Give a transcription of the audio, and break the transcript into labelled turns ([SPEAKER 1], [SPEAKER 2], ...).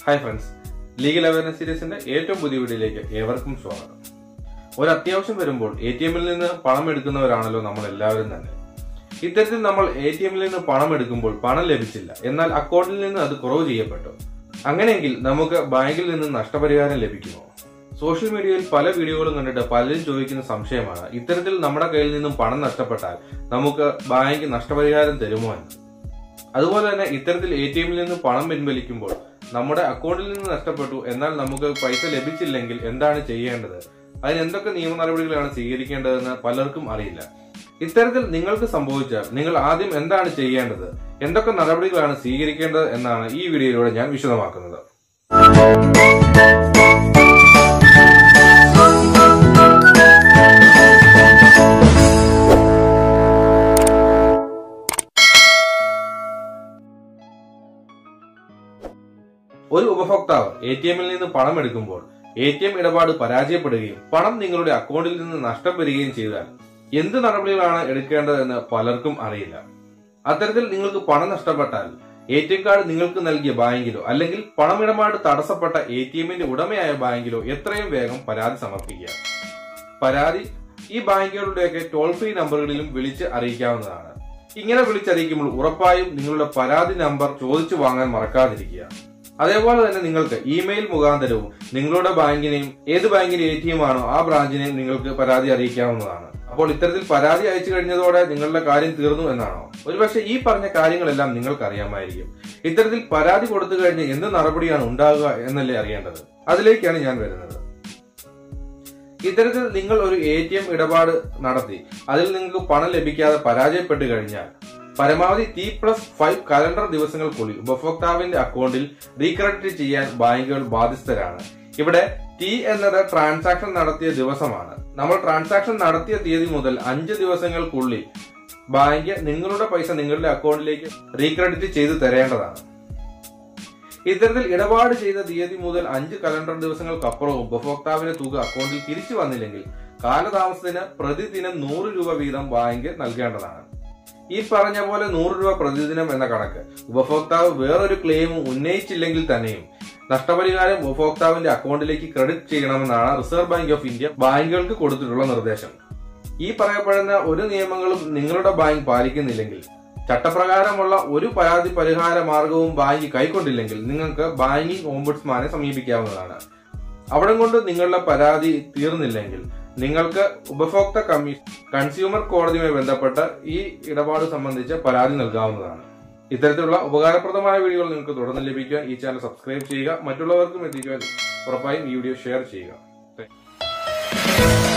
[SPEAKER 1] hi friends legal awareness സീരീസിന്റെ ഏറ്റവും പുതിയ വീഡിയോയിലേക്ക് ഏവർക്കും സ്വാഗതം ഒരു അത്യാവശ്യം വരുമ്പോൾ എ ടി എമ്മിൽ നിന്ന് പണം എടുക്കുന്നവരാണല്ലോ നമ്മൾ എല്ലാവരും തന്നെ ഇത്തരത്തിൽ നമ്മൾ എ ടി എമ്മിൽ നിന്ന് പണം എടുക്കുമ്പോൾ പണം ലഭിച്ചില്ല എന്നാൽ അക്കൗണ്ടിൽ നിന്ന് അത് കുറവ് ചെയ്യപ്പെട്ടു അങ്ങനെയെങ്കിൽ നമുക്ക് ബാങ്കിൽ നിന്ന് നഷ്ടപരിഹാരം ലഭിക്കുമോ സോഷ്യൽ മീഡിയയിൽ പല വീഡിയോകളും കണ്ടിട്ട് പലരും ചോദിക്കുന്ന സംശയമാണ് ഇത്തരത്തിൽ നമ്മുടെ കയ്യിൽ നിന്നും പണം നഷ്ടപ്പെട്ടാൽ നമുക്ക് ബാങ്ക് നഷ്ടപരിഹാരം തരുമോ എന്ന് അതുപോലെ തന്നെ ഇത്തരത്തിൽ എ ടി എമ്മിൽ നിന്ന് പണം പിൻവലിക്കുമ്പോൾ നമ്മുടെ അക്കൗണ്ടിൽ നിന്ന് നഷ്ടപ്പെട്ടു എന്നാൽ നമുക്ക് പൈസ ലഭിച്ചില്ലെങ്കിൽ എന്താണ് ചെയ്യേണ്ടത് അതിന് എന്തൊക്കെ നിയമ നടപടികളാണ് സ്വീകരിക്കേണ്ടതെന്ന് പലർക്കും അറിയില്ല ഇത്തരത്തിൽ നിങ്ങൾക്ക് സംഭവിച്ചാൽ നിങ്ങൾ ആദ്യം എന്താണ് ചെയ്യേണ്ടത് എന്തൊക്കെ നടപടികളാണ് സ്വീകരിക്കേണ്ടത് എന്നാണ് ഈ വീഡിയോയിലൂടെ ഞാൻ വിശദമാക്കുന്നത് ഒരു ഉപഭോക്താവ് എ ടി എമ്മിൽ നിന്ന് പണം എടുക്കുമ്പോൾ എ ടി എം ഇടപാട് പരാജയപ്പെടുകയും പണം നിങ്ങളുടെ അക്കൗണ്ടിൽ നിന്ന് നഷ്ടം വരികയും ചെയ്താൽ എന്ത് നടപടികളാണ് എടുക്കേണ്ടതെന്ന് പലർക്കും അറിയില്ല അത്തരത്തിൽ നിങ്ങൾക്ക് പണം നഷ്ടപ്പെട്ടാൽ എ ടി എം കാർഡ് നിങ്ങൾക്ക് നൽകിയ ബാങ്കിലോ അല്ലെങ്കിൽ പണമിടപാട് തടസ്സപ്പെട്ട എ ടി എമ്മിന്റെ ഉടമയായ ബാങ്കിലോ എത്രയും വേഗം പരാതി സമർപ്പിക്കുക പരാതി ഈ ബാങ്കുകളുടെയൊക്കെ ടോൾ ഫ്രീ നമ്പറുകളിലും വിളിച്ച് അറിയിക്കാവുന്നതാണ് ഇങ്ങനെ വിളിച്ചറിയിക്കുമ്പോൾ ഉറപ്പായും നിങ്ങളുടെ പരാതി നമ്പർ ചോദിച്ചു വാങ്ങാൻ മറക്കാതിരിക്കുക അതേപോലെ തന്നെ നിങ്ങൾക്ക് ഇമെയിൽ മുഖാന്തരവും നിങ്ങളുടെ ബാങ്കിനെയും ഏത് ബാങ്കിന്റെ എ ടി എം ആണോ ആ ബ്രാഞ്ചിനെയും നിങ്ങൾക്ക് പരാതി അറിയിക്കാവുന്നതാണ് അപ്പോൾ ഇത്തരത്തിൽ പരാതി അയച്ചു കഴിഞ്ഞതോടെ നിങ്ങളുടെ കാര്യം തീർന്നു എന്നാണോ ഒരുപക്ഷെ ഈ പറഞ്ഞ കാര്യങ്ങളെല്ലാം നിങ്ങൾക്ക് അറിയാമായിരിക്കും ഇത്തരത്തിൽ പരാതി കൊടുത്തു കഴിഞ്ഞ് എന്ത് നടപടിയാണ് ഉണ്ടാകുക എന്നല്ലേ അറിയേണ്ടത് അതിലേക്കാണ് ഞാൻ വരുന്നത് ഇത്തരത്തിൽ നിങ്ങൾ ഒരു എ ടി എം ഇടപാട് നടത്തി അതിൽ നിങ്ങൾക്ക് പണം ലഭിക്കാതെ പരാജയപ്പെട്ടു കഴിഞ്ഞാൽ പരമാവധി ടി പ്ലസ് ഫൈവ് കലണ്ടർ ദിവസങ്ങൾക്കുള്ളിൽ ഉപഭോക്താവിന്റെ അക്കൗണ്ടിൽ റീക്രെഡിറ്റ് ചെയ്യാൻ ബാങ്കുകൾ ബാധ്യസ്ഥരാണ് ഇവിടെ ടി എന്നത് ട്രാൻസാക്ഷൻ നടത്തിയ ദിവസമാണ് നമ്മൾ ട്രാൻസാക്ഷൻ നടത്തിയ തീയതി മുതൽ അഞ്ച് ദിവസങ്ങൾക്കുള്ളിൽ ബാങ്ക് നിങ്ങളുടെ പൈസ നിങ്ങളുടെ അക്കൗണ്ടിലേക്ക് റീക്രെഡിറ്റ് ചെയ്തു തരേണ്ടതാണ് ഇത്തരത്തിൽ ഇടപാട് ചെയ്ത തീയതി മുതൽ അഞ്ച് കലണ്ടർ ദിവസങ്ങൾക്കപ്പുറവും ഉപഭോക്താവിന്റെ തുക അക്കൗണ്ടിൽ തിരിച്ചു വന്നില്ലെങ്കിൽ കാലതാമസത്തിന് പ്രതിദിനം നൂറ് രൂപ വീതം ബാങ്ക് നൽകേണ്ടതാണ് ഈ പറഞ്ഞ പോലെ നൂറ് രൂപ പ്രതിദിനം എന്ന കണക്ക് ഉപഭോക്താവ് വേറൊരു ക്ലെയിമും ഉന്നയിച്ചില്ലെങ്കിൽ തന്നെയും നഷ്ടപരിഹാരം ഉപഭോക്താവിന്റെ അക്കൗണ്ടിലേക്ക് ക്രെഡിറ്റ് ചെയ്യണമെന്നാണ് റിസർവ് ബാങ്ക് ഓഫ് ഇന്ത്യ ബാങ്കുകൾക്ക് കൊടുത്തിട്ടുള്ള നിർദ്ദേശം ഈ പറയപ്പെടുന്ന ഒരു നിയമങ്ങളും നിങ്ങളുടെ ബാങ്ക് പാലിക്കുന്നില്ലെങ്കിൽ ചട്ടപ്രകാരമുള്ള ഒരു പരാതി പരിഹാര മാർഗവും ബാങ്ക് കൈക്കൊണ്ടില്ലെങ്കിൽ നിങ്ങൾക്ക് ബാങ്കിംഗ് ഓംബുഡ്സ്മാനെ സമീപിക്കാവുന്നതാണ് അവിടെ കൊണ്ട് നിങ്ങളുടെ പരാതി തീർന്നില്ലെങ്കിൽ നിങ്ങൾക്ക് ഉപഭോക്തൃ കമ്മീഷൻ കൺസ്യൂമർ കോടതിയുമായി ബന്ധപ്പെട്ട് ഈ ഇടപാട് സംബന്ധിച്ച് പരാതി നൽകാവുന്നതാണ് ഇത്തരത്തിലുള്ള ഉപകാരപ്രദമായ വീഡിയോകൾ നിങ്ങൾക്ക് തുടർന്ന് ലഭിക്കുവാൻ ഈ ചാനൽ സബ്സ്ക്രൈബ് ചെയ്യുക മറ്റുള്ളവർക്കും എത്തിക്കുവാൻ ഉറപ്പായും ഈ വീഡിയോ ഷെയർ ചെയ്യുക